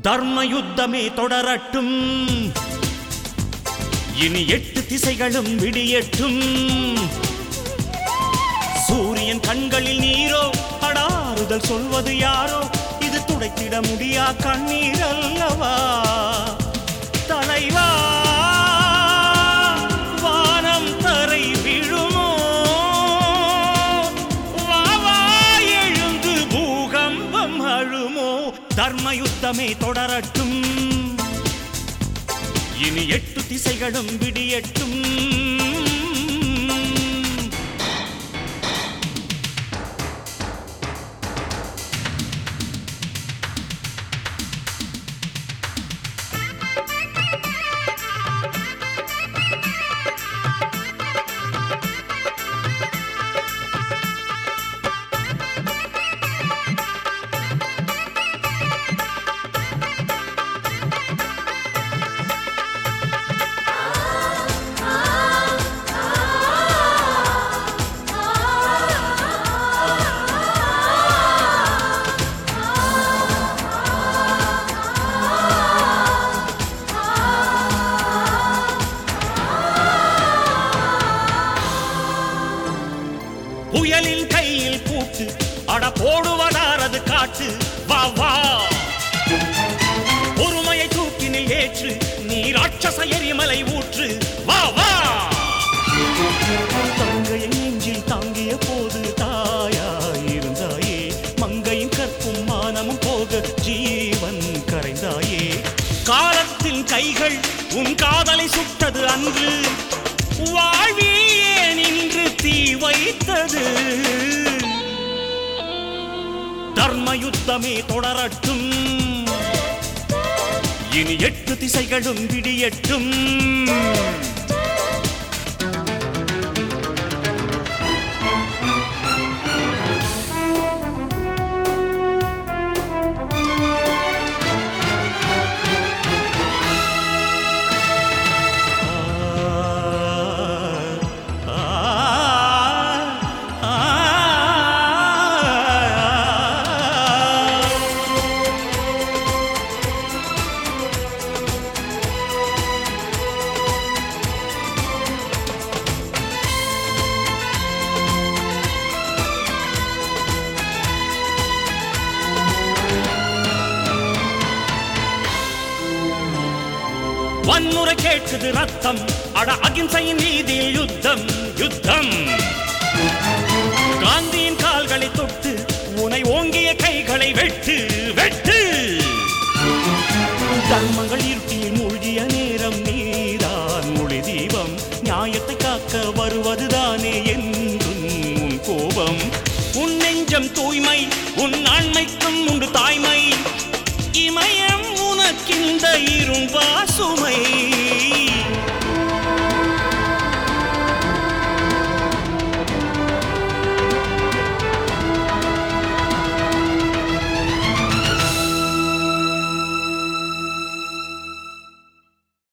தர்ம யுத்தமே தொடரட்டும் இனி எட்டு திசைகளும் விடியட்டும் சூரியன் கண்களில் நீரோ அடாறுதல் சொல்வது யாரோ இது துடைத்திட முடியா கண்ணீர் அல்லவா தலைவா வானம் தரை விழுமோ வா, வா, எழுந்து பூகம்பம் அழுமோ தர்ம யுத்தமே தொடரட்டும் இனி எட்டு திசைகளும் விடியட்டும் புயலின் கையில் பூட்டு அட போடுவதாரது காட்டு வா வா பொறுமையை தூக்கினில் ஏற்று நீ ராட்சச எரிமலை ஊற்று வா வா தங்கையை நெஞ்சில் தாங்கிய போது தாயாயிருந்தாயே மங்கையின் கற்பும் மானமும் போக ஜீவன் கரைந்தாயே காலத்தின் கைகள் உன் காதலை சுட்டது அன்று வாழ்வியே நின்று தீ வைத்தது தர்ம யுத்தமே தொடரட்டும் இனி எட்டு திசைகளும் விடியட்டும் வன்முறை கேட்குது ரத்தம் அட அகிம்சையின் நீதியில் யுத்தம் யுத்தம் காந்தியின் கால்களை தொட்டு உனை ஓங்கிய கைகளை வெட்டு வெட்டு தர்மங்கள்